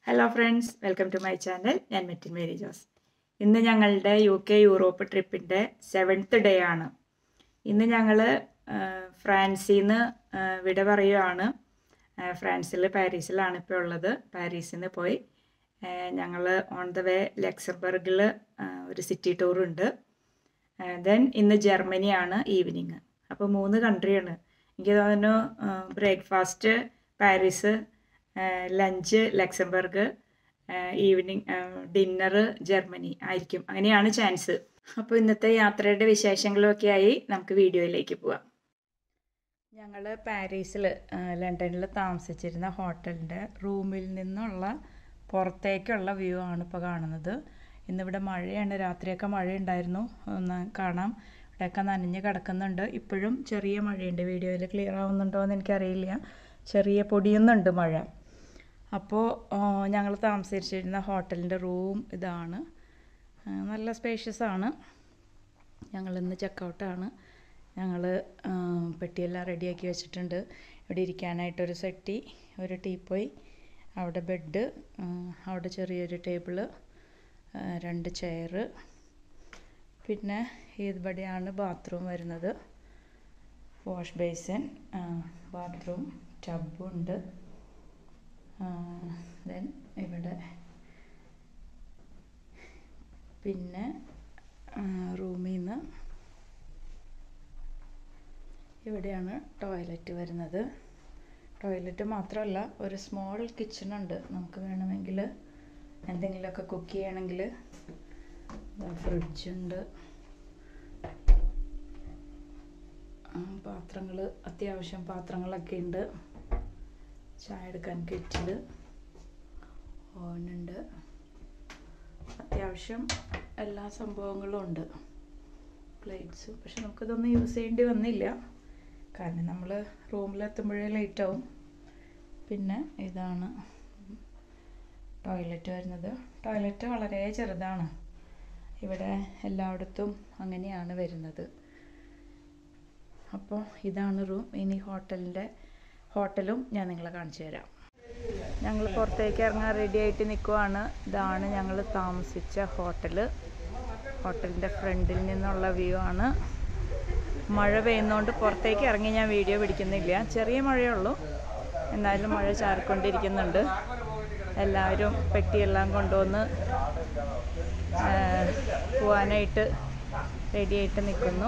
Hello friends welcome to my channel ഞാൻ മെറ്റിൻ മേരി ജോസ് ഇന്ന് ഞങ്ങളുടെ യു കെ യൂറോപ്പ് ട്രിപ്പിൻ്റെ സെവൻത്ത് ഡേ ആണ് ഇന്ന് ഞങ്ങൾ ഫ്രാൻസിൽ നിന്ന് വിട പറയുകയാണ് ഫ്രാൻസിൽ പാരീസിലാണ് ഇപ്പോൾ ഉള്ളത് പാരീസിൽ നിന്ന് പോയി ഞങ്ങൾ ഓൺ ദ വേ ലക്സംബർഗിൽ ഒരു സിറ്റി ടൂർ ഉണ്ട് ദെൻ ഇന്ന് ജർമ്മനിയാണ് ഈവനിങ് അപ്പോൾ മൂന്ന് കൺട്രിയാണ് എനിക്ക് തോന്നുന്നു breakfast Paris lunch Luxembourg evening dinner Germany ആയിരിക്കും അങ്ങനെയാണ് ചാൻസ് അപ്പോൾ ഇന്നത്തെ യാത്രയുടെ വിശേഷങ്ങളുമൊക്കെ ആയി നമുക്ക് വീഡിയോയിലേക്ക് പോവാം ഞങ്ങൾ പാരീസിൽ ലണ്ടനിൽ താമസിച്ചിരുന്ന ഹോട്ടലിൻ്റെ റൂമിൽ നിന്നുള്ള പുറത്തേക്കുള്ള വ്യൂ ആണ് ഇപ്പോൾ കാണുന്നത് ഇന്നിവിടെ മഴയാണ് രാത്രിയൊക്കെ മഴയുണ്ടായിരുന്നു ഒന്ന് കാണാം ഇവിടെയൊക്കെ നനഞ്ഞ് കിടക്കുന്നുണ്ട് ഇപ്പോഴും ചെറിയ മഴയുണ്ട് വീഡിയോയിൽ ക്ലിയർ ആവുന്നുണ്ടോ എന്ന് എനിക്കറിയില്ല ചെറിയ പൊടിയുന്നുണ്ട് മഴ അപ്പോൾ ഞങ്ങൾ താമസിച്ചിരുന്ന ഹോട്ടലിൻ്റെ റൂം ഇതാണ് നല്ല സ്പേഷ്യസ് ആണ് ഞങ്ങൾ ഇന്ന് ചെക്കൗട്ടാണ് ഞങ്ങൾ പെട്ടിയെല്ലാം റെഡിയാക്കി വെച്ചിട്ടുണ്ട് ഇവിടെ ഇരിക്കാനായിട്ടൊരു സെറ്റി ഒരു ടീപ്പോയി അവിടെ ബെഡ് അവിടെ ചെറിയൊരു ടേബിള് രണ്ട് ചെയറ് പിന്നെ ഇവിടെയാണ് ബാത്റൂം വരുന്നത് വാഷ് ബേസിൻ ബാത്റൂം ടബുണ്ട് ദെൻ ഇവിടെ പിന്നെ റൂമിൽ നിന്ന് ഇവിടെയാണ് ടോയ്ലറ്റ് വരുന്നത് ടോയ്ലറ്റ് മാത്രമല്ല ഒരു സ്മോൾ കിച്ചണുണ്ട് നമുക്ക് വേണമെങ്കിൽ എന്തെങ്കിലുമൊക്കെ കുക്ക് ചെയ്യണമെങ്കിൽ ഫ്രിഡ്ജുണ്ട് പാത്രങ്ങൾ അത്യാവശ്യം പാത്രങ്ങളൊക്കെ ഉണ്ട് ചായ എടുക്കാൻ കെറ്റിൽ ഓവനുണ്ട് അത്യാവശ്യം എല്ലാ സംഭവങ്ങളും ഉണ്ട് പ്ലേറ്റ്സ് പക്ഷെ നമുക്കിതൊന്നും യൂസ് ചെയ്യേണ്ടി വന്നില്ല കാരണം നമ്മൾ റൂമിലെത്തുമ്പോഴേ ലേറ്റാവും പിന്നെ ഇതാണ് ടോയ്ലറ്റ് വരുന്നത് ടോയ്ലറ്റ് വളരെ ചെറുതാണ് ഇവിടെ എല്ലായിടത്തും അങ്ങനെയാണ് വരുന്നത് അപ്പോൾ ഇതാണ് റൂം ഇനി ഹോട്ടലിൻ്റെ ഹോട്ടലും ഞാൻ നിങ്ങളെ കാണിച്ചു തരാം ഞങ്ങൾ പുറത്തേക്ക് ഇറങ്ങാൻ റെഡി ആയിട്ട് നിൽക്കുവാണ് ഇതാണ് ഞങ്ങൾ താമസിച്ച ഹോട്ടൽ ഹോട്ടലിൻ്റെ ഫ്രണ്ടിൽ നിന്നുള്ള വ്യൂ ആണ് മഴ പെയ്യുന്നതുകൊണ്ട് പുറത്തേക്ക് ഇറങ്ങി ഞാൻ വീഡിയോ പിടിക്കുന്നില്ല ചെറിയ മഴയുള്ളൂ എന്നാലും മഴ ചാറിക്കൊണ്ടിരിക്കുന്നുണ്ട് എല്ലാവരും പെട്ടിയെല്ലാം കൊണ്ടുവന്ന് പോവാനായിട്ട് റെഡിയായിട്ട് നിൽക്കുന്നു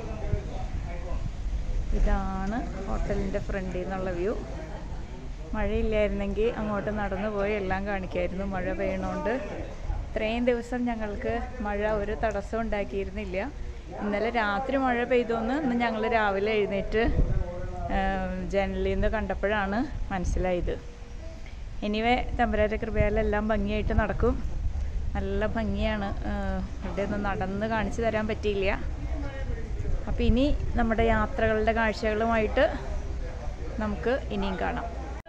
ഇതാണ് ഹോട്ടലിൻ്റെ ഫ്രണ്ടിൽ നിന്നുള്ള വ്യൂ മഴയില്ലായിരുന്നെങ്കിൽ അങ്ങോട്ട് നടന്നു പോയി എല്ലാം കാണിക്കായിരുന്നു മഴ പെയ്യണോണ്ട് ഇത്രയും ദിവസം ഞങ്ങൾക്ക് മഴ ഒരു തടസ്സം ഉണ്ടാക്കിയിരുന്നില്ല ഇന്നലെ രാത്രി മഴ പെയ്തോന്ന് ഇന്ന് ഞങ്ങൾ രാവിലെ എഴുന്നേറ്റ് ജനലിൽ നിന്ന് കണ്ടപ്പോഴാണ് മനസ്സിലായത് എനിവേ തമ്പരാൻ്റെ കൃപയാലെല്ലാം ഭംഗിയായിട്ട് നടക്കും നല്ല ഭംഗിയാണ് ഇവിടെ ഒന്നും നടന്ന് കാണിച്ചു തരാൻ പറ്റിയില്ല അപ്പോൾ ഇനി നമ്മുടെ യാത്രകളുടെ കാഴ്ചകളുമായിട്ട് നമുക്ക് ഇനിയും കാണാം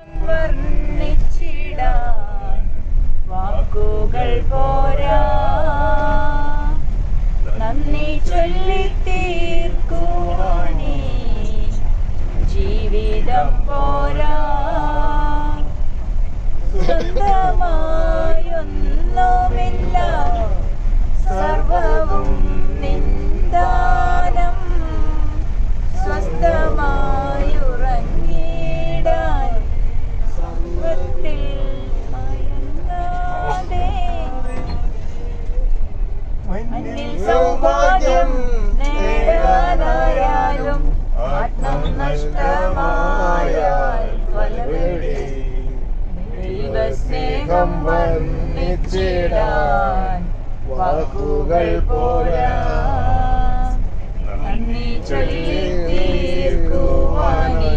വാക്കുകൾ പോരാ നന്ദി ചൊല്ലി തീർക്കുവാനേ ജീവിതം പോരാ സ്വന്തമായൊന്നുമില്ല സർവവും നിന്ദാനം സ്വസ്ഥമായുറങ്ങിടാൻ സമ്പത്തിൽ മയങ്ങാതെ മണ്ണിൽ സൗഭാഗ്യം നേടാനായാലും ആത്മം നഷ്ടമായാൽ ഫലമെവിടെ ദൈവസ്നേഹം വർണ്ണിച്ചിടാൻ വാക്കുകൾ പോരാ നന്ദി ചൊല്ലി തീർക്കുവാനേ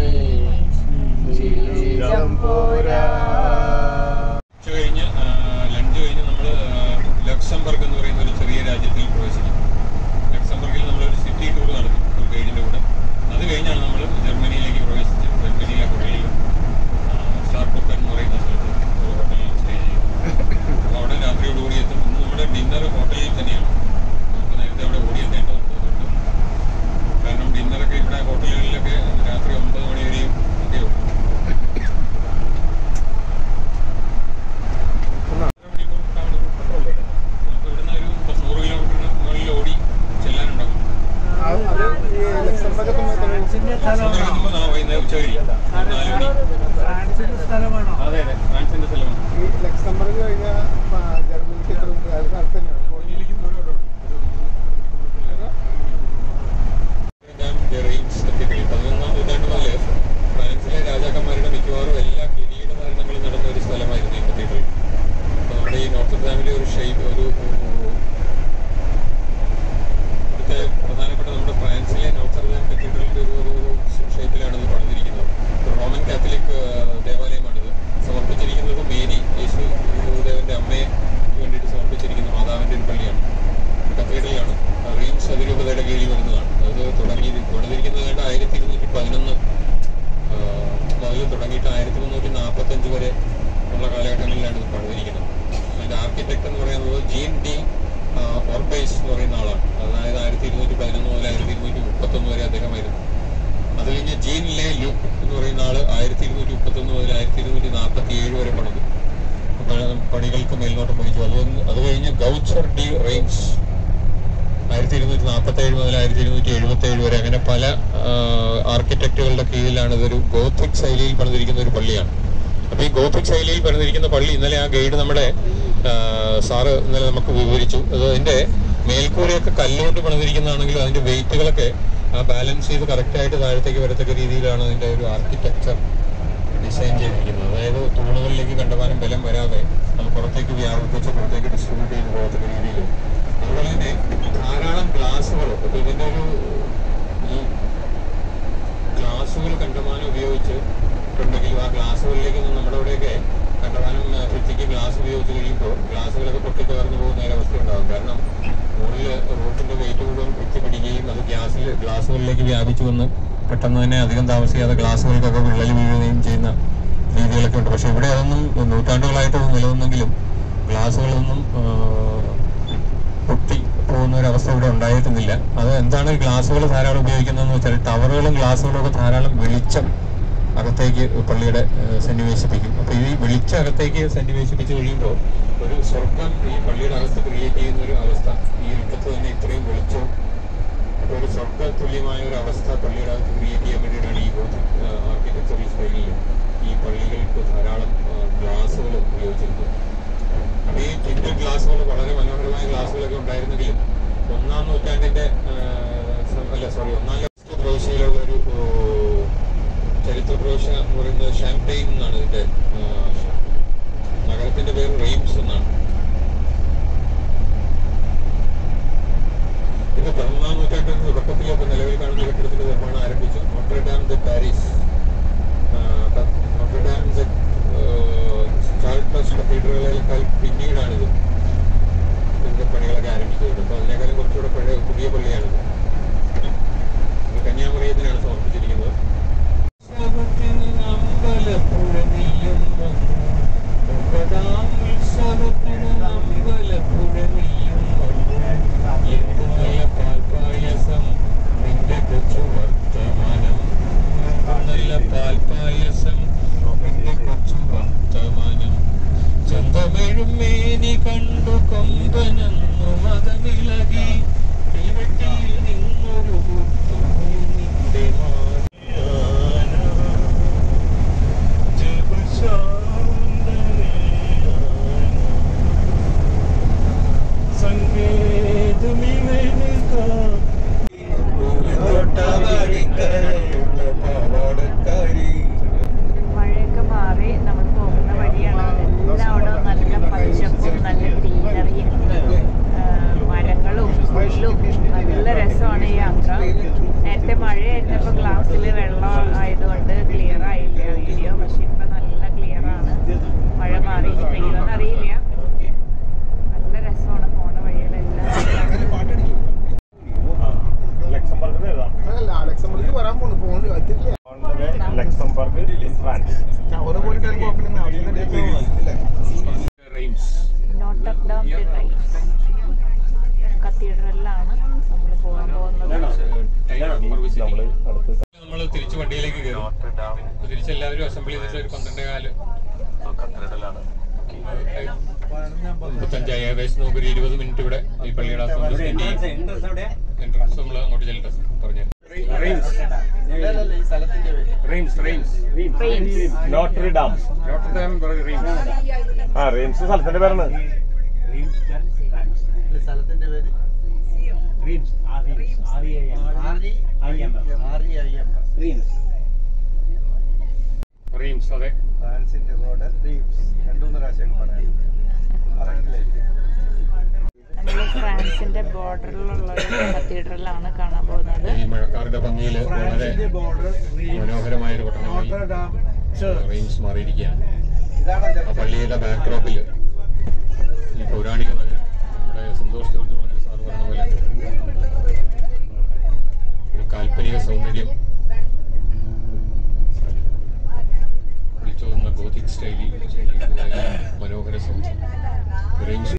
ജീവിതം പോരാ ഉച്ച കഴിഞ്ഞ് ലഞ്ച് കഴിഞ്ഞ് നമ്മൾ ലക്സംബർഗ് എന്ന് പറയുന്ന ഒരു ചെറിയ രാജ്യത്തിൽ പ്രവേശിക്കും ലക്സംബർഗിൽ നമ്മളൊരു സിറ്റി ടൂർ നടത്തി ഒരു ഗൈഡിൻ്റെ കൂടെ അത് കഴിഞ്ഞാണ് നമ്മൾ ജർമ്മനിയിലേക്ക് പ്രവേശിച്ചത് ജർമ്മനിയിലെ പുഴയിൽ ഷാർപ്പൊക്കെ എന്ന് പറയുന്ന സ്ഥലത്ത് ഒരു ഹോട്ടലിൽ സ്റ്റേ ചെയ്യും അപ്പോൾ അവിടെ രാത്രിയോടുകൂടി എത്തും ഇന്ന് നമ്മുടെ ഡിന്നർ ഹോട്ടലിൽ തന്നെയാണ് നമുക്ക് നേരത്തെ അവിടെ ഓടിയെത്തേണ്ടതുണ്ട് അതുകൊണ്ട് കാരണം ഡിന്നറൊക്കെ ഇവിടെ ഹോട്ടലുകളിലൊക്കെ രാത്രി ഒമ്പത് മണി വരെയും ഒക്കെ ഉള്ളൂ അതെ ഫ്രാൻസിന്റെ സ്ഥലമാണ് ഈ ലക്സംബർഗ് കഴിഞ്ഞ ജർമ്മനിക്ക് എത്ര ഉണ്ട് അത് അടുത്ത് തന്നെയാണ് റെയിൻസ് സത്യത്തിൽ പതിനൊന്നാം നൂറ്റാണ്ട് മുതൽ ഫ്രാൻസിലെ രാജാക്കന്മാരുടെ മിക്കവാറും എല്ലാ കിരീടധാരണങ്ങളും നടന്ന ഒരു സ്ഥലമായിരുന്നു ഈ കത്തീഡ്രൽ അപ്പോൾ നമ്മുടെ ഈ നോർത്ത് ഡാമിലെ ഒരു ഷെയ്പ്പ് ഒരു ഇവിടുത്തെ പ്രധാനപ്പെട്ട നമ്മുടെ ഫ്രാൻസിലെ നോർത്ത് ഡാം കത്തീഡ്രലിന്റെ ഒരു ഒരു ഷേപ്പിലാണ് ഇത് പണിതിരിക്കുന്നത് ഒരു റോമൻ കാത്തലിക് ആ, ദേവാലയമാണിത് സമർപ്പിച്ചിരിക്കുന്നത് മേരി യേശു ദേവന്റെ അമ്മയെ വേണ്ടിയിട്ട് സമർപ്പിച്ചിരിക്കുന്ന മാതാവിന്റെ ഒരു പള്ളിയാണ് കത്തീഡ്രലാണ് റീംസ് അതിരൂപതയുടെ കീഴിൽ വരുന്നതാണ് അത് തുടങ്ങി പണിതിരിക്കുന്നത് ഏതാണ്ട് ആയിരത്തി ഇരുന്നൂറ്റി പതിനൊന്ന് മുതൽ തുടങ്ങിയിട്ട് ആയിരത്തി മുന്നൂറ്റി നാൽപ്പത്തഞ്ച് വരെ ഉള്ള കാലഘട്ടങ്ങളിലാണ് ഇത് പണിതിരിക്കുന്നത് അതിന്റെ ആർക്കിടെക്ട് എന്ന് പറയുന്നത് ജീൻ ഡി ഓർബൈസ് എന്ന് പറയുന്ന ആളാണ് അതായത് ആയിരത്തി ഇരുന്നൂറ്റി പതിനൊന്ന് മുതൽ ആയിരത്തി ഇരുന്നൂറ്റി മുപ്പത്തൊന്ന് വരെ അദ്ദേഹമായിരുന്നു അത് കഴിഞ്ഞ് ജീൻ ലെ ലുക്ക് എന്ന് പറയുന്ന ആള് ആയിരത്തി ഇരുന്നൂറ്റി മുപ്പത്തൊന്ന് മുതൽ ആയിരത്തി ഇരുന്നൂറ്റി നാൽപ്പത്തി ഏഴ് വരെ പണിതു പ- പണികൾക്ക് മേൽനോട്ടം വഹിച്ചു അത് വന്ന് അത് കഴിഞ്ഞ് ഗൗച്ചർ ഡി റെയിംസ് ആയിരത്തി ഇരുന്നൂറ്റി നാൽപ്പത്തി ഏഴ് മുതൽ ആയിരത്തി ഇരുന്നൂറ്റി എഴുപത്തി ഏഴ് വരെ അങ്ങനെ പല ആർക്കിടെക്റ്റുകളുടെ കീഴിലാണ് ഇതൊരു ഗോത്തിക് ശൈലിയിൽ പണിതിരിക്കുന്ന ഒരു പള്ളിയാണ് അപ്പൊ ഈ ഗോത്തിക് ശൈലിയിൽ പണിതിരിക്കുന്ന പള്ളി ഇന്നലെ ആ ഗൈഡ് നമ്മുടെ ആ, സാറ് ഇന്നലെ നമുക്ക് വിവരിച്ചു അത് അതിന്റെ മേൽക്കൂരയൊക്കെ കല്ലുകൊണ്ട് പണിതിരിക്കുന്നതാണെങ്കിലും അതിന്റെ വെയിറ്റുകളൊക്കെ ബാലൻസ് ചെയ്ത് കറക്റ്റ് ആയിട്ട് താഴത്തേക്ക് വരത്തക്ക രീതിയിലാണ് അതിന്റെ ഒരു ആർക്കിടെക്ചർ ഡിസൈൻ ചെയ്തിരിക്കുന്നത് അതായത് തൂണുകളിലേക്ക് കണ്ടമാനം ബലം വരാതെ അത് പുറത്തേക്ക് വ്യാപിപ്പിച്ച് പുറത്തേക്ക് ഡിസ്ട്രിബ്യൂട്ട് ചെയ്ത് പോകത്തക്ക രീതിയിൽ അതുപോലെ തന്നെ ധാരാളം ഗ്ലാസുകൾ ഇപ്പൊ ഇതിന്റെ ഒരു ഈ ഗ്ലാസുകൾ കണ്ടമാനം ഉപയോഗിച്ച് ഉണ്ടെങ്കിലും ആ ഗ്ലാസുകളിലേക്കൊന്നും നമ്മുടെ ഇവിടെയൊക്കെ കണ്ടമാനം എത്തിക്ക് ഗ്ലാസ് ഉപയോഗിച്ച് കഴിയുമ്പോൾ ഗ്ലാസുകളൊക്കെ പൊട്ടിത്തകർന്നു പോകുന്ന ഒരവസ്ഥ ഉണ്ടാകും കാരണം മുകളിൽ റോട്ടിന്റെ വെയിറ്റ് മുഴുവൻ എത്തിപ്പിടിക്കുകയും അത് ഗ്യാസിൽ ഗ്ലാസുകളിലേക്ക് വ്യാപിച്ചു വന്ന് പെട്ടെന്ന് തന്നെ അധികം താമസിയാതെ ഗ്ലാസുകൾക്കൊക്കെ വിള്ളൽ വീഴുകയും ചെയ്യുന്ന രീതികളൊക്കെ ഉണ്ട് പക്ഷെ ഇവിടെ അതൊന്നും നൂറ്റാണ്ടുകളായിട്ട് അത് നിലനിന്നെങ്കിലും ഗ്ലാസുകളൊന്നും ആ, പൊട്ടി പോകുന്ന ഒരു അവസ്ഥ ഇവിടെ ഉണ്ടായിരുന്നില്ല അത് എന്താണ് ഗ്ലാസുകൾ ധാരാളം ഉപയോഗിക്കുന്നതെന്ന് വെച്ചാൽ ടവറുകളും ഗ്ലാസുകളും ഒക്കെ ധാരാളം വെളിച്ചം അകത്തേക്ക് പള്ളിയുടെ ഏഹ്, സന്നിവേശിപ്പിക്കും അപ്പൊ ഈ വെളിച്ചം അകത്തേക്ക് സന്നിവേശിപ്പിച്ച് കഴിയുമ്പോൾ ഒരു സ്വർഗം ഈ പള്ളിയുടെ അകത്ത് ക്രിയേറ്റ് ചെയ്യുന്ന ഒരു അവസ്ഥ ഈ ഇരുട്ടത്ത് തന്നെ ഇത്രയും വെളിച്ചവും അപ്പൊ ഒരു സ്വർഗ തുല്യമായ ഒരു അവസ്ഥ പള്ളിയുടെ അകത്ത് ക്രിയേറ്റ് ചെയ്യാൻ വേണ്ടിയിട്ടാണ് ഈ ഗോത്തിക് ആർക്കിടെക്ചറൽ ശൈലിയിൽ ഈ പള്ളികൾക്ക് ധാരാളം ഗ്ലാസുകൾ ഉപയോഗിച്ചിരുന്നത് അപ്പൊ ഈ ടിൻഡർ ഗ്ലാസുകൾ വളരെ മനോഹരമായ ഗ്ലാസുകളൊക്കെ ഉണ്ടായിരുന്നെങ്കിലും ഒന്നാം നൂറ്റാണ്ടിന്റെ ആ, സ- അല്ല സോറി ഒന്നാം ലക്ഷ പ്രവിശ്യയിലുള്ള ഒരു ഓ, ചരിത്ര പ്രവിശ്യ എന്ന് പറയുന്നത് ഷാംപെയിൻ എന്നാണ് ഇതിന്റെ ആ, നഗരത്തിന്റെ പേര് റെയിംസ് എന്നാണ് ഇത് പതിനൊന്നാം നൂറ്റാണ്ടിന്റെ തുടക്കത്തിൽ ഇപ്പൊ നിലവിൽ കാണുന്ന കെട്ടിടത്തിന്റെ നിർമ്മാണം ആരംഭിച്ചു Notre Dame de Paris Notre Dame de Chartres കത്തീഡ്രലുകളേക്കാൾ പിന്നീടാണിത് ഇതിന്റെ പണികളൊക്കെ ആരംഭിച്ചത് അപ്പൊ അതിനേക്കാളും കുറച്ചുകൂടെ പഴയ പുതിയ പള്ളിയാണിത് ഇത് കന്യാമറിയത്തിനാണ് സമർപ്പിച്ചിരിക്കുന്നത് പാൽപായസം നിന്റെ കൊച്ചു വർത്തമാനം നല്ല പാൽപായസം നിന്റെ കൊച്ചു വർത്തമാനം ചന്തമെഴും മേനി കണ്ടു കൊമ്പനെന്നു മതമിളകി തീവട്ടിയിൽ നിന്നൊരു കുത്തു നിന്റെ മാറിയാന മഴയൊക്കെ മാറി നമ്മൾ പോകുന്ന വഴിയാണ് എല്ലാം അവിടെ നല്ല പച്ചപ്പും നല്ല ഗ്രീനറിയും മരങ്ങളും പുല്ലും നല്ല രസമാണ് ഈ യാത്ര നേരത്തെ മഴയായിരുന്നപ്പോൾ ഗ്ലാസ്സിൽ വെള്ളം ആയതുകൊണ്ട് ക്ലിയർ ആയില്ല വീഡിയോ പക്ഷെ ഇപ്പൊ നല്ല ക്ലിയർ ആണ് മഴ മാറി പെയ്യുമെന്ന് അറിയില്ല നല്ല രസമാണ് പോണ വഴികളെല്ലാം ലക്സംബർഗ് അതല്ല ലക്സംബർഗ് വരാൻ പോണു ഫോണ് എത്തില്ല ലക്സംബർഗ് ഇൻ ഫ്രാൻസ് അവിടെ പോയിട്ട് കുഴപ്പമില്ല അവിടെ നിന്ന് റെയിംസ് നോട്ടർഡാം ദി റൈറ്റ്സ് കത്തീഡ്രലിലാണ് നമ്മൾ പോകാൻ പോകുന്നത് നമ്മൾ അടുത്ത് നമ്മൾ തിരിച്ച് വണ്ടിയിലേക്ക് കയറി അപ്പൊ തിരിച്ച് എല്ലാവരും അസംബിൾ ചെയ്തിട്ട് ഒരു പന്ത്രണ്ടേ കാല് കത്തീഡ്രലാണ് മുപ്പത്തഞ്ചായി ഏകദേശം നമുക്ക് ഒരു ഇരുപത് മിനിറ്റ് ഇവിടെ ഈ പള്ളിയുടെ എൻട്രൻസ് നമ്മൾ അങ്ങോട്ട് ചെല്ലട്ടെ പറഞ്ഞു അല്ലല്ല ഈ സ്ഥലത്തിന്റെ പേര് Reims Reims Notre Dame Notre Dame Reims ആ റെയിംസ് സ്ഥലത്തിന്റെ പേരാണ് ഈ സ്ഥലത്തിന്റെ പേര് R E I M Reims അതെ ഫ്രാൻസിന്റെ റോഡ് റീംസ് രണ്ടുമൂന്ന് പ്രാവശ്യം പറയാം പറഞ്ഞില്ലേ നമ്മൾ ഫ്രാൻസിന്റെ ബോർഡറിലുള്ള ഒരു കത്തീഡ്രലാണ് കാണാൻ പോകുന്നത് ഈ മഴക്കാരുടെ ഭംഗിയിൽ വളരെ ബോർഡർ മനോഹരമായ ഒരു പട്ടണമായി ഡാം റെയിംസ് മാറിയിരിക്കുകയാണ് ഇതാണ് ആ പള്ളിയുടെ ബാക്ക്ഡ്രോപ്പിൽ ഈ പൗരാണിക നഗരം നമ്മുടെ സന്തോഷ് ജോർജ് മന്ത്രി സാർ പറഞ്ഞ പോലെ ഒരു കാൽപ്പനിക സൗന്ദര്യം വിളിച്ചോതുന്ന ഗോതിക് സ്റ്റൈലിൽ ശൈലിയിലുള്ള മനോഹര സൗന്ദര്യം റെയിംസ്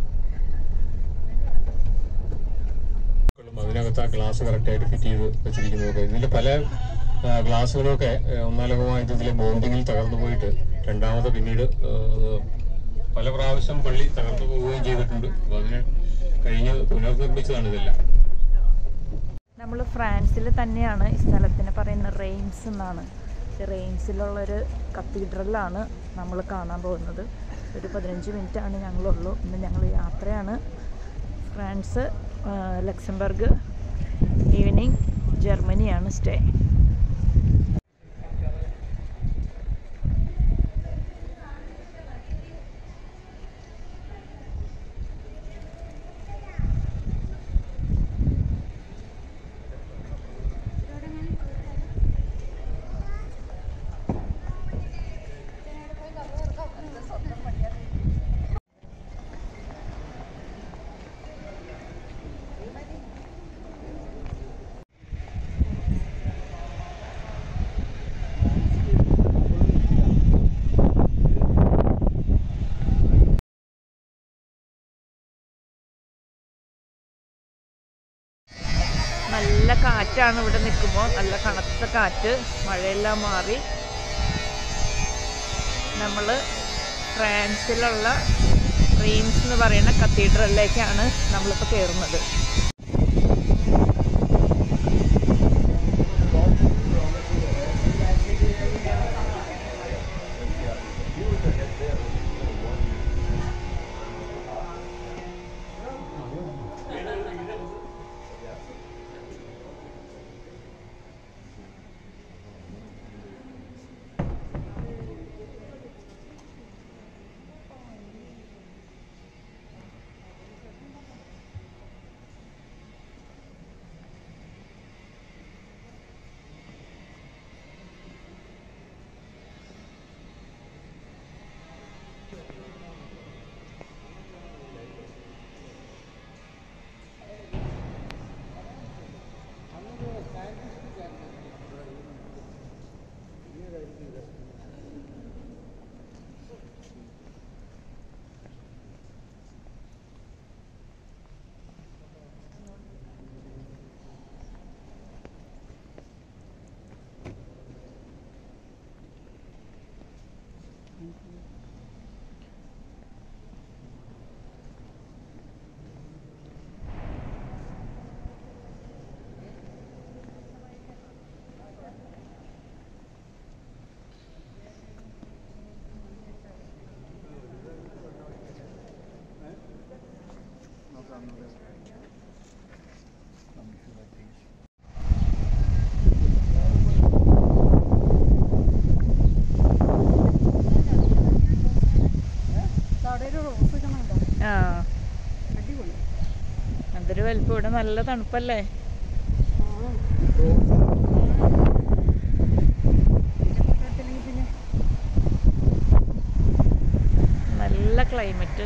അതിനകത്ത് ആ ഗ്ലാസ് കറക്റ്റായിട്ട് ഫിറ്റ് ചെയ്ത് വെച്ചിരിക്കുന്നതൊക്കെ ഇതിൽ പല ആ, ഗ്ലാസ്സുകളൊക്കെ ആ, ഒന്നാലകമായ ഇതിലെ ബോംബിങ്ങിൽ തകർന്നു പോയിട്ട് രണ്ടാമത് പിന്നീട് ആ, പല പ്രാവശ്യം പള്ളി തകർന്നു പോവുകയും ചെയ്തിട്ടുണ്ട് അപ്പൊ അതിന് കഴിഞ്ഞ് പുനർനിർമ്മിച്ചതാണ് ഇതെല്ലാം നമ്മൾ ഫ്രാൻസിൽ തന്നെയാണ് ഈ സ്ഥലത്തിന് പറയുന്ന റെയിംസ് എന്നാണ് ഈ റെയിംസിലുള്ളൊരു കത്തീഡ്രലാണ് നമ്മൾ കാണാൻ പോകുന്നത് ഒരു പതിനഞ്ച് മിനിറ്റാണ് ഞങ്ങളുള്ളൂ ഇന്ന് ഞങ്ങൾ യാത്രയാണ് ഫ്രാൻസ് ആ, ലക്സംബർഗ് ഈവനിങ് ജർമ്മനിയാണ് സ്റ്റേ നല്ല കാറ്റാണ് ഇവിടെ നിൽക്കുമ്പോൾ നല്ല കനത്ത കാറ്റ് മഴയെല്ലാം മാറി നമ്മൾ ഫ്രാൻസിലുള്ള റീംസ് എന്ന് പറയുന്ന കത്തീഡ്രലിലേക്കാണ് നമ്മളിപ്പോൾ കയറുന്നത് ആ അതൊരു വലിപ്പം ഇവിടെ നല്ല തണുപ്പല്ലേ നല്ല ക്ലൈമറ്റ്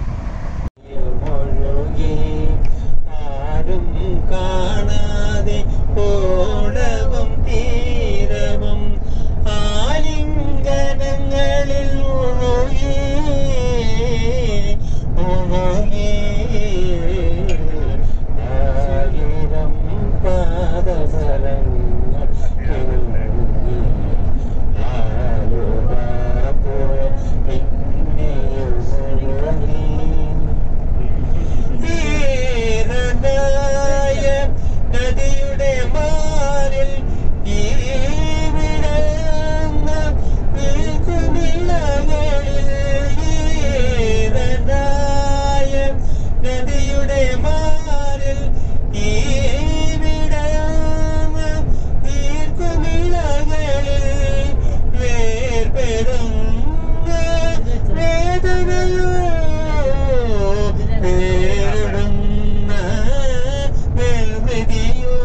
ആരും കാണാതെ ഓടവം തീരവും ആലിംഗനങ്ങളിൽ ഒഴുകി ഒഴുകി ആയിരം പാദസരങ്ങൾ കിണങ്ങി ആലുവാപ്പോ പിന്നെയും ഒഴുകി തീരനായ നദിയുടെ മാറിൽ ഈ എത്രയോ പേരിടുന്ന നിർമ്മിതിയോ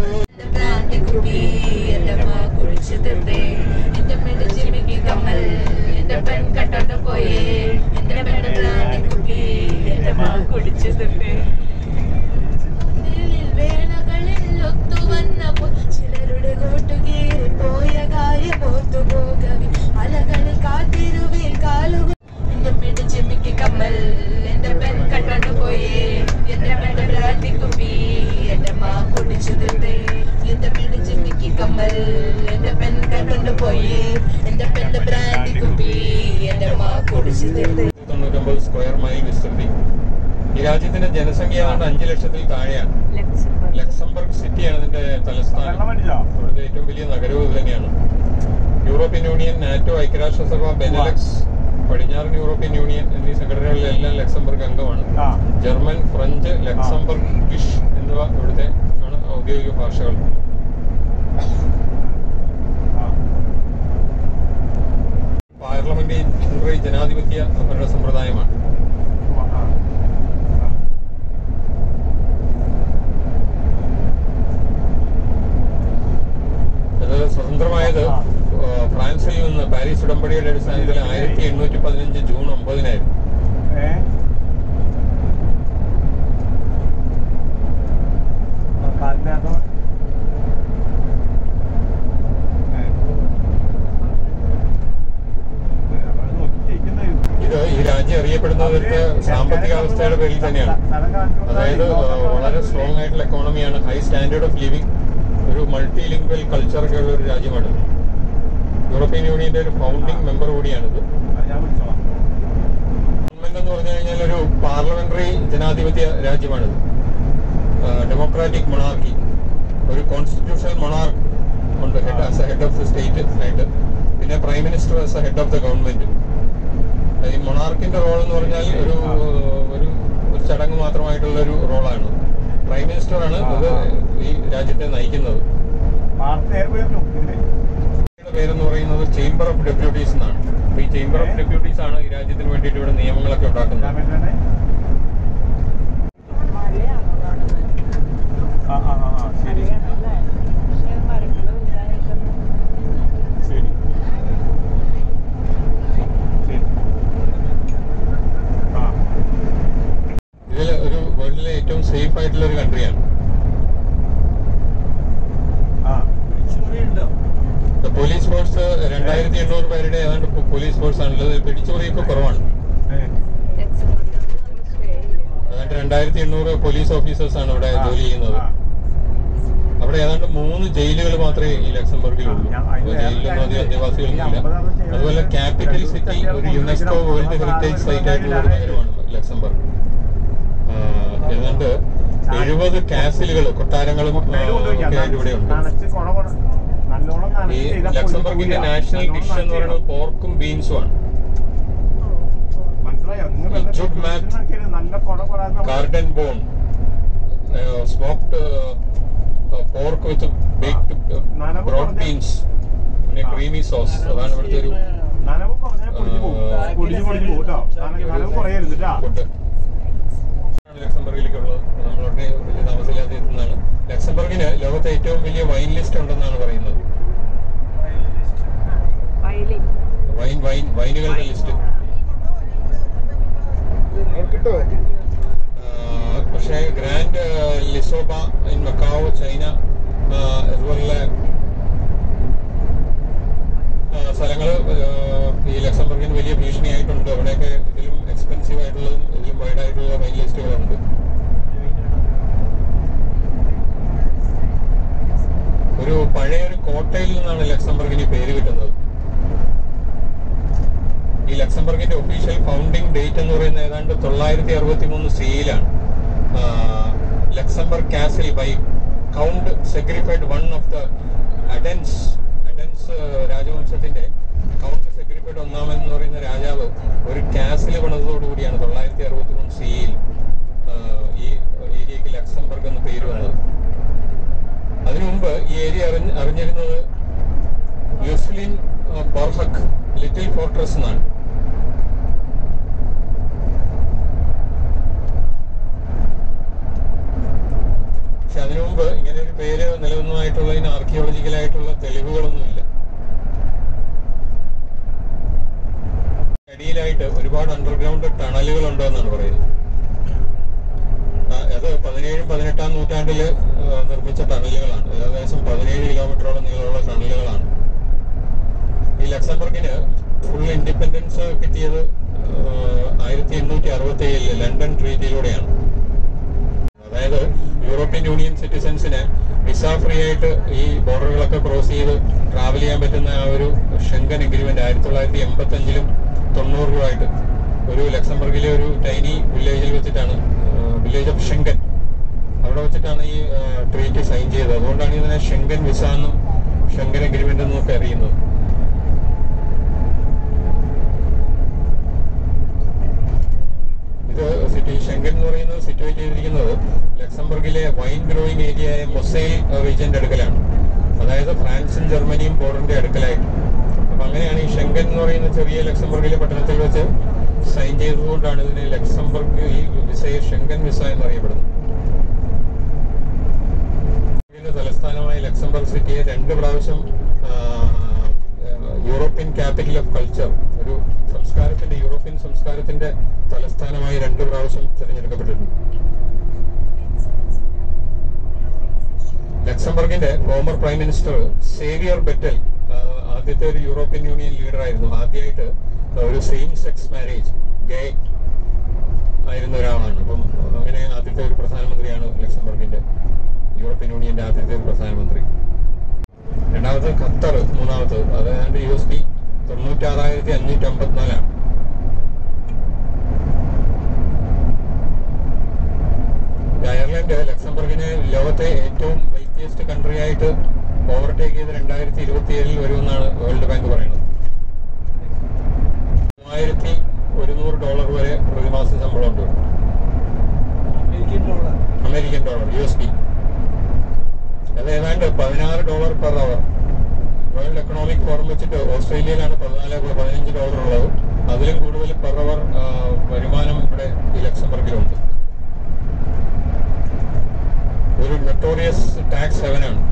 ചിലരുടെ കോട്ടുകീറി പോയ കാര്യമോർത്തു പോകവി അലകളിൽ കാത്തിരുവിൽ കാലുകൾ എന്റെ പെണ്ണ് ചെമ്മിക്ക് കമ്മൽ എന്റെ പെൺ കണ്ടു പോയേ എന്റെ പെണ്ണ് ബ്രാൻഡി കുപ്പി എന്റെ മാ കുടിച്ചു തീർത്തേ എന്റെ പെണ്ണ് ചെമ്മിക്ക് കമ്മൽ എന്റെ പെൺ കണ്ടു പോയേ എന്റെ പെണ്ണ് ബ്രാൻഡി കുപ്പി എന്റെ മാ കുടിച്ചു തീർത്തേ തൊണ്ണൂറ്റൊമ്പത് സ്ക്വയർ മൈൽ വിസ്തൃതി ഈ രാജ്യത്തിന്റെ ജനസംഖ്യ ഏതാണ്ട് അഞ്ച് ലക്ഷത്തിൽ താഴെയാണ് ലക്സംബർഗ് ലക്സംബർഗ് സിറ്റിയാണ് ഇതിന്റെ തലസ്ഥാനം അവിടുത്തെ ഏറ്റവും വലിയ നഗരവും ഇത് തന്നെയാണ് യൂറോപ്യൻ യൂണിയൻ നാറ്റോ ഐക്യരാഷ്ട്രസഭ ബെനലക്സ് പടിഞ്ഞാറൻ യൂറോപ്യൻ യൂണിയൻ എന്നീ സംഘടനകളിലെല്ലാം ലക്സംബർഗ് അംഗമാണ് ജർമ്മൻ ഫ്രഞ്ച് ലക്സംബർഗ് ഫിഷ് എന്നിവ ഇവിടുത്തെ ആണ് ഔദ്യോഗിക ഭാഷകൾ പാർലമെന്ററി ജനാധിപത്യ ഭരണ സമ്പ്രദായമാണ് ഇത് സ്വതന്ത്രമായത് ആ, ഫ്രാൻസിൽ നിന്ന് പാരീസ് ഉടമ്പടിയുടെ അടിസ്ഥാനത്തിൽ ആയിരത്തി എണ്ണൂറ്റി പതിനഞ്ച് ജൂൺ ഒമ്പതിനായിരുന്നു ഇത് ഈ രാജ്യം അറിയപ്പെടുന്നത് ഇവിടുത്തെ സാമ്പത്തിക അവസ്ഥയുടെ പേരിൽ തന്നെയാണ് അതായത് ആ, വളരെ സ്ട്രോങ് ആയിട്ടുള്ള എക്കോണമിയാണ് ഹൈ സ്റ്റാൻഡേർഡ് ഓഫ് ലിവിംഗ് ഒരു മൾട്ടി ലിംഗ്വൽ കൾച്ചറൊക്കെ ഉള്ള ഒരു രാജ്യമാണ് യൂറോപ്യൻ യൂണിയന്റെ ഒരു ഫൗണ്ടിംഗ് മെമ്പർ കൂടിയാണിത് ഗവൺമെന്റ് എന്ന് പറഞ്ഞു കഴിഞ്ഞാൽ ഒരു പാർലമെന്ററി ജനാധിപത്യ രാജ്യമാണിത് ഡെമോക്രാറ്റിക് മൊണാർക്കി ഒരു കോൺസ്റ്റിറ്റ്യൂഷണൽ മൊണാർക്ക് ഉണ്ട് head as a head of the state ആയിട്ട് പിന്നെ prime minister as a head of the government ഈ മൊണാർക്കിന്റെ റോൾ എന്ന് പറഞ്ഞാൽ ഒരു ഒരു ഒരു ചടങ്ങ് മാത്രമായിട്ടുള്ള ഒരു റോളാണ് പ്രൈം മിനിസ്റ്റർ ആണ് ഇത് ഈ രാജ്യത്തെ നയിക്കുന്നത് ഇതിന്റെ പേരെന്ന് പറയുന്നത് ചേംബർ ഓഫ് ഡെപ്യൂട്ടീസ് എന്നാണ് അപ്പൊ ഈ ചേംബർ ഓഫ് ഡെപ്യൂട്ടീസ് ആണ് ഈ രാജ്യത്തിന് വേണ്ടിയിട്ട് ഇവിടെ നിയമങ്ങളൊക്കെ ഉണ്ടാക്കുന്നത് ശരി ശരി ശരി ആ ഇതിൽ ഒരു വേൾഡിലെ ഏറ്റവും സേഫ് ആയിട്ടുള്ള ഒരു കൺട്രിയാണ് ആ പോലീസ് ഫോഴ്സ് രണ്ടായിരത്തി എണ്ണൂറ് പേരുടെ ഏതാണ്ട് പോ- പോലീസ് ഫോഴ്സ് ആണുള്ളത് പിടിച്ചുപറിയൊക്കെ കുറവാണ് ഏ, ഏതാണ്ട് രണ്ടായിരത്തി എണ്ണൂറ് പോലീസ് ഓഫീസേഴ്സ് ആണ് ഇവിടെ ആ, ജോലി ചെയ്യുന്നത് ആ. അവിടെ ഏതാണ്ട് മൂന്ന് ജയിലുകൾ മാത്രമേ ഈ ലക്സംബർഗിലുള്ളൂ ഞാൻ- അപ്പൊ ജയിലിലൊന്നും അധികം അന്തേവാസികളൊന്നുമില്ല അതുപോലെ ക്യാപിറ്റൽ സിറ്റി ഒരു യുനെസ്കോ വേൾഡ് ഹെറിറ്റേജ് സൈറ്റ് ആയിട്ടുള്ള ഒരു നഗരമാണ് ലക്സംബർഗ് ആ, ഏതാണ്ട് എഴുപത് കാസിലുകൾ കൊട്ടാരങ്ങളും ആ, കൊട്ടയിൽ കൊണ്ടുവയ്ക്കാം. ഒക്കെ ആയിട്ട് ഇവിടെ ഉണ്ട് നനച്ച് കൊണ കൊണ നല്ലോണം ഈ നനച്ച് ചെയ്താൽ പൊടി ലക്സംബർഗിന്റെ പോവില്ല. നാഷണൽ നല്ലോണം ഡിഷ് എന്ന് നനച്ച് പറയുന്നത് ചെയ്യണം. പോർക്കും ബീൻസും ആണ് മനസ്സിലായോ നിങ്ങൾ ഈ chut mat, നല്ല കൊണ കൊണ ഗാർഡൻ ബോൺ സ്മോക്ഡ് പോർക്ക് വിത്ത് ബേക്ഡ് നനവ് ബ്രോഡ് കുറഞ്ഞ- ബീൻസ് പിന്നെ ക്രീമി സോസ് അതാണ് ഇവിടുത്തെ ഒരു നനവ് കുറഞ്ഞാൽ പൊടിഞ്ഞു പോകും ആ, പൊടിഞ്ഞു പൊടിഞ്ഞു പോകും കേട്ടോ നന- നനവ് കുറയരുത് കേട്ടോ ഫുഡ് ലക്സംബർഗിലേക്കുള്ളത് നമ്മളോട് വലിയ താമസമില്ലാതെ എത്തുന്നതാണ് ലക്സംബർഗിന് ലോകത്തെ ഏറ്റവും വലിയ വൈൻ ലിസ്റ്റ് ഉണ്ടെന്നാണ് പറയുന്നത് വൈൻ വൈൻ വൈനുകളുടെ ലിസ്റ്റ് പക്ഷേ grand Lisboa in Macao China ആ, അതുപോലുള്ള ആ, സ്ഥലങ്ങള് ആ, ഈ ലക്സംബർഗിന് വലിയ ഭീഷണിയായിട്ടുണ്ട് അവിടെയൊക്കെ ഇതിലും എക്സ്പെൻസീവ് ആയിട്ടുള്ളതും ഇതിലും വൈഡ് ആയിട്ടുള്ള വൈൻ ലിസ്റ്റുകളുണ്ട് ഒരു പഴയ ഒരു കോട്ടയിൽ നിന്നാണ് ലക്സംബർഗിന് ഈ പേര് കിട്ടുന്നത് ഈ ലക്സംബർഗിന്റെ ഒഫീഷ്യൽ ഫൗണ്ടിംഗ് ഡേറ്റ് എന്ന് പറയുന്നത് ഏതാണ്ട് തൊള്ളായിരത്തി അറുപത്തി മൂന്ന് സിയിലാണ് Luxembourg castle by count Siegfried one of the Ardennes Ardennes രാജവംശത്തിന്റെ കൗണ്ട് സെഗ്രിഫൈഡ് ഒന്നാമൻ എന്ന് പറയുന്ന രാജാവ് ഒരു കാസിൽ പണിതോടുകൂടിയാണ് തൊള്ളായിരത്തി അറുപത്തി മൂന്ന് സിയിൽ ഈ ഏരിയക്ക് ലക്സംബർഗ് എന്ന് പേര് വന്നത് അതിനു മുമ്പ് ഈ ഏരിയ അറിഞ്ഞ് അറിഞ്ഞിരുന്നത് യുസ്ലിൻ ബർഹക് ലിറ്റിൽ ഫോർട്രസ് എന്നാണ് പേര് നിലനിന്നതായിട്ടുള്ളതിന് ആർക്കിയോളജിക്കലായിട്ടുള്ള തെളിവുകളൊന്നുമില്ല അടിയിലായിട്ട് ഒരുപാട് അണ്ടർഗ്രൗണ്ട് ടണലുകൾ ഉണ്ടോ എന്നാണ് പറയുന്നത് ആ, അത് പതിനേഴും പതിനെട്ടാം നൂറ്റാണ്ടില് ആ, നിർമ്മിച്ച ടണലുകളാണ് ഏകദേശം പതിനേഴ് കിലോമീറ്ററോളം നീളമുള്ള ടണലുകളാണ് ഈ ലക്സംബർഗിന് ഫുൾ ഇൻഡിപെൻഡൻസ് കിട്ടിയത് ആയിരത്തി എണ്ണൂറ്റി അറുപത്തി ഏഴില് ലണ്ടൻ ട്രീറ്റിയിലൂടെയാണ് അതായത് യൂറോപ്യൻ യൂണിയൻ സിറ്റിസൺസിന് വിസ ഫ്രീ ആയിട്ട് ഈ ബോർഡറുകളൊക്കെ ക്രോസ് ചെയ്ത് ട്രാവൽ ചെയ്യാൻ പറ്റുന്ന ആ ഒരു ഷെങ്കൻ എഗ്രിമെന്റ് ആയിരത്തി തൊള്ളായിരത്തി എൺപത്തി അഞ്ചിലും തൊണ്ണൂറിലുമായിട്ട് ഒരു ലക്സംബർഗിലെ ഒരു ടൈനി വില്ലേജിൽ വെച്ചിട്ടാണ് വില്ലേജ് ഓഫ് ഷെങ്കൻ അവിടെ വെച്ചിട്ടാണ് ഈ ട്രീറ്റ് സൈൻ ചെയ്തത് അതുകൊണ്ടാണ് ഇതിനെ ഷെങ്കൻ വിസ എന്നും ഷെങ്കൻ എഗ്രിമെന്റ് എന്നും ഒക്കെ അറിയുന്നത് ഇത് സിറ്റി ഷെങ്കൻ എന്ന് പറയുന്നത് സിറ്റുവേറ്റ് ചെയ്തിരിക്കുന്നത് ലക്സംബർഗിലെ വൈൻ ഗ്രോയിങ് ഏരിയയായ മൊസൈൽ റീജിയന്റെ അടുക്കലാണ് അതായത് ഫ്രാൻസും ജർമ്മനിയും പോളണ്ടിന്റെ അടുക്കലായിട്ട് അപ്പൊ അങ്ങനെയാണ് ഈ ഷെങ്കൻ എന്ന് പറയുന്ന ചെറിയ ലക്സംബർഗിലെ പട്ടണത്തിൽ വെച്ച് സൈൻ ചെയ്തതുകൊണ്ടാണ് ഇതിന് ലക്സംബർഗ് ഈ വിസയെ ഷെങ്കൻ വിസ എന്നറിയപ്പെടുന്നത് ഇതിന്റെ തലസ്ഥാനമായ ലക്സംബർഗ് സിറ്റിയെ രണ്ട് പ്രാവശ്യം ആ, ആ, യൂറോപ്യൻ ക്യാപിറ്റൽ ഓഫ് കൾച്ചർ ഒരു സംസ്കാരത്തിന്റെ യൂറോപ്യൻ സംസ്കാരത്തിന്റെ തലസ്ഥാനമായി രണ്ട് പ്രാവശ്യം തിരഞ്ഞെടുക്കപ്പെട്ടിട്ടുണ്ട് ലക്സംബർഗിന്റെ former prime minister Xavier Bettel ആ, ആദ്യത്തെ ഒരു യൂറോപ്യൻ യൂണിയൻ ലീഡർ ആയിരുന്നു ആദ്യമായിട്ട് ഒരു സെയിം സെക്സ് മാരേജ് ഗേ ആയിരുന്ന ഒരാളാണ് അപ്പം അങ്ങനെ ആദ്യത്തെ ഒരു പ്രധാനമന്ത്രിയാണ് ലക്സംബർഗിന്റെ യൂറോപ്യൻ യൂണിയന്റെ ആദ്യത്തെ ഒരു പ്രധാനമന്ത്രി രണ്ടാമത് ഖത്തർ മൂന്നാമത് അതായത് യു എസ് ഡി തൊണ്ണൂറ്റാറായിരത്തി അഞ്ഞൂറ്റി അമ്പത്തിനാലാണ് അയർലൻഡ് ലക്സംബർഗിനെ ലോകത്തെ ഏറ്റവും വെൽത്തിയസ്റ്റ് കൺട്രി ആയിട്ട് ഓവർടേക്ക് ചെയ്ത് രണ്ടായിരത്തി ഇരുപത്തി ഏഴിൽ വരുമെന്നാണ് വേൾഡ് ബാങ്ക് പറയുന്നത് മൂവായിരത്തി ഒരുന്നൂറ് ഡോളർ വരെ പ്രതിമാസം ശമ്പളമുണ്ട് American dollar U S D അത് ഏതാണ്ട് പതിനാറ് dollar per hour world economic forum വെച്ചിട്ട് ഓസ്ട്രേലിയയിലാണ് പതിനാല് പതിനഞ്ച് ഡോളർ ഉള്ളത് അതിലും കൂടുതൽ പെർ അവർ വരുമാനം ഇവിടെ ഈ ലക്സംബർഗിലുണ്ട് ഒരു നൊട്ടോറിയസ് ടാക്സ് ഹെവനാണ്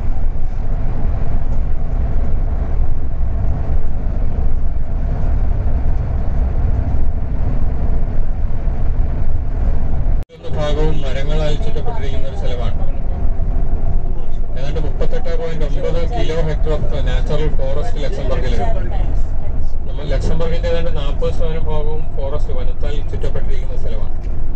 മൂന്ന് ഭാഗവും മരങ്ങളാൽ ചുറ്റപ്പെട്ടിരിക്കുന്ന ഒരു സ്ഥലമാണ് ഏതാണ്ട് മുപ്പത്തെട്ട് പോയിന്റ് ഒമ്പത് kilo hectare of natural forest ലക്സംബർഗിലുണ്ട് നമ്മൾ ലക്സംബർഗിന്റെ ഏതാണ്ട് നാൽപ്പത് ശതമാനം ഭാഗവും ഫോറസ്റ്റ് വനത്താൽ ചുറ്റപ്പെട്ടിരിക്കുന്ന സ്ഥലമാണ്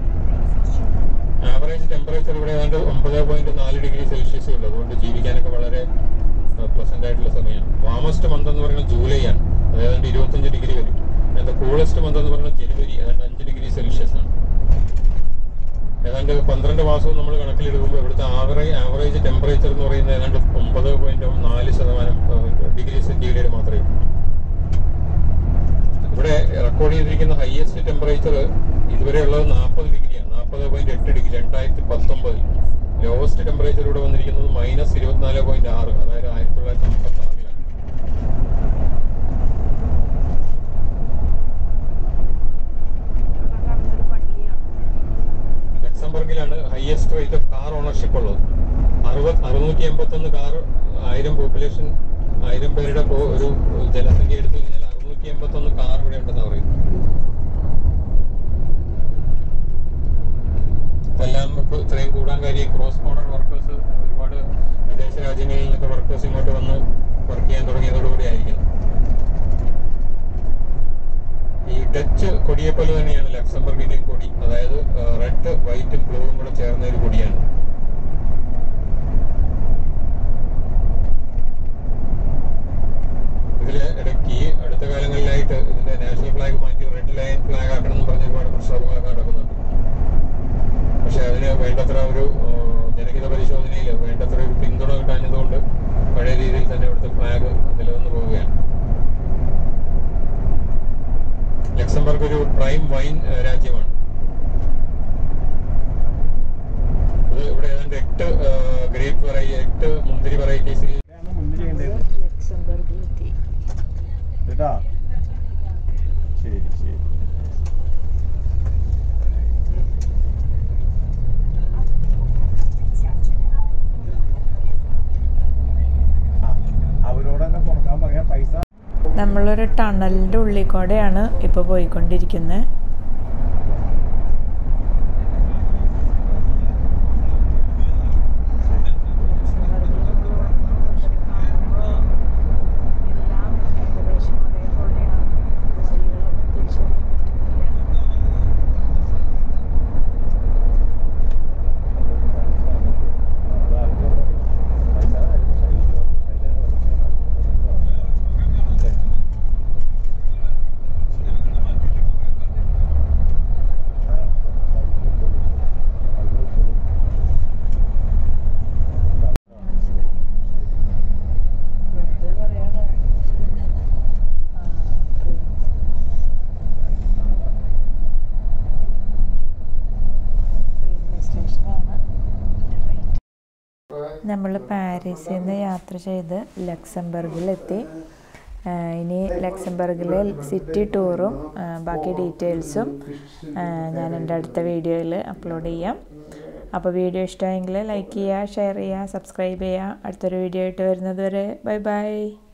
ആവറേജ് ടെമ്പറേച്ചർ ഇവിടെ ഏതാണ്ട് ഒമ്പത് പോയിന്റ് നാല് ഡിഗ്രി സെൽഷ്യസ് ഉള്ളൂ അതുകൊണ്ട് ജീവിക്കാനൊക്കെ വളരെ പ്ലസന്റ് ആയിട്ടുള്ള സമയമാണ് വാമസ്റ്റ് മന്ത് എന്ന് പറയുന്നത് ജൂലൈ ആണ് അത് ഏതാണ്ട് ഇരുപത്തഞ്ച് ഡിഗ്രി വരും അതിന്റെ കൂളസ്റ്റ് മന്ത് എന്ന് പറയുന്നത് ജനുവരി ഏതാണ്ട് അഞ്ച് ഡിഗ്രി സെൽഷ്യസ് ആണ് ഏതാണ്ട് പന്ത്രണ്ട് മാസവും നമ്മൾ കണക്കിലെടുക്കുമ്പോൾ ഇവിടുത്തെ ആവറേജ് ആവറേജ് ടെമ്പറേച്ചർ എന്ന് പറയുന്നത് ഏതാണ്ട് ഒമ്പത് പോയിന്റ് നാല് ശതമാനം ഡിഗ്രി സെന്റിഗ്രേഡ് മാത്രമേ ഉള്ളൂ ഇവിടെ റെക്കോർഡ് ചെയ്തിരിക്കുന്ന ഹയസ്റ്റ് ടെമ്പറേച്ചർ ഇതുവരെ ഉള്ളത് നാൽപ്പത് ഡിഗ്രിയാണ് നാൽപ്പത് പോയിന്റ് എട്ട് ഡിഗ്രി രണ്ടായിരത്തി പത്തൊമ്പതിൽ ലോവസ്റ്റ് ടെമ്പറേച്ചർ ഇവിടെ വന്നിരിക്കുന്നത് മൈനസ് ഇരുപത്തിനാല് പോയിന്റ് ആറ് അതായത് ആയിരത്തി തൊള്ളായിരത്തി അമ്പത്തി ആറിലാണ് ലക്സംബർഗിലാണ് highest rate of car ownership ഉള്ളത് അറുപത് അറുന്നൂറ്റി എൺപത്തി ഒന്ന് കാർ ആയിരം പോപ്പുലേഷൻ ആയിരം പേരുടെ പോ- ഒരു ജനസംഖ്യ എടുത്തു കഴിഞ്ഞാൽ അറുന്നൂറ്റി എൺപത്തി ഒന്ന് കാർ ഇവിടെ ഉണ്ടെന്ന് പറയുന്നു ഇതെല്ലാം ഇപ്പൊ ഇത്രയും കൂടാൻ കാര്യം ക്രോസ് ബോർഡർ വർക്കേഴ്സ് ഒരുപാട് വിദേശ രാജ്യങ്ങളിൽ നിന്നൊക്കെ വർക്കേഴ്സ് ഇങ്ങോട്ട് വന്ന് വർക്ക് ചെയ്യാൻ തുടങ്ങിയതോടുകൂടി ആയിരിക്കണം ഈ ഡച്ച് കൊടിയെ പോലെ തന്നെയാണ് ലക്സംബർഗിന്റെ കൊടി അതായത് റെഡ് വൈറ്റും ബ്ലൂവും കൂടെ ചേർന്ന ഒരു കൊടിയാണ് ഇതില് ഇടയ്ക്ക് ഈ അടുത്ത കാലങ്ങളിലായിട്ട് ഇതിന്റെ നാഷണൽ ഫ്ലാഗ് മാറ്റി റെഡ് ലയൻ ഫ്ലാഗ് ആക്കണം എന്ന് പറഞ്ഞ ഒരുപാട് പ്രക്ഷോഭങ്ങളൊക്കെ നടക്കുന്നുണ്ട് പക്ഷെ അതിന് വേണ്ടത്ര ഒരു ആ, ജനഹിത പരിശോധനയിൽ വേണ്ടത്ര ഒരു പിന്തുണ കിട്ടാഞ്ഞതുകൊണ്ട് പഴയ രീതിയിൽ തന്നെ ഇവിടുത്തെ ഫ്ലാഗ് നിലനിന്ന് പോവുകയാണ് ലക്സംബർഗ് ഒരു പ്രൈം വൈൻ ആ, രാജ്യമാണ് ഇത് ഇവിടെ ഏതാണ്ട് എട്ട് ഗ്രേപ്പ് വെറൈറ്റി എട്ട് മുന്തിരി വെറൈറ്റീസിൽ ലക്സംബർഗിലെത്തി കേട്ടാ ശരി ശരി നമ്മളൊരു ടണലിൻ്റെ ഉള്ളിൽ കൂടെയാണ് ഇപ്പോൾ പോയിക്കൊണ്ടിരിക്കുന്നത് നമ്മൾ പാരീസിൽ നിന്ന് യാത്ര ചെയ്ത് ലക്സംബർഗിലെത്തി ആ, ഇനി ലക്സംബർഗിലെ സിറ്റി ടൂറും ആ, ബാക്കി ഡീറ്റെയിൽസും ആ, ഞാൻ എൻ്റെ അടുത്ത വീഡിയോയിൽ അപ്ലോഡ് ചെയ്യാം അപ്പോൾ വീഡിയോ ഇഷ്ടമായെങ്കിൽ ലൈക്ക് ചെയ്യുക ഷെയർ ചെയ്യുക സബ്സ്ക്രൈബ് ചെയ്യുക അടുത്തൊരു വീഡിയോ ആയിട്ട് വരുന്നത് വരെ ബൈ ബൈ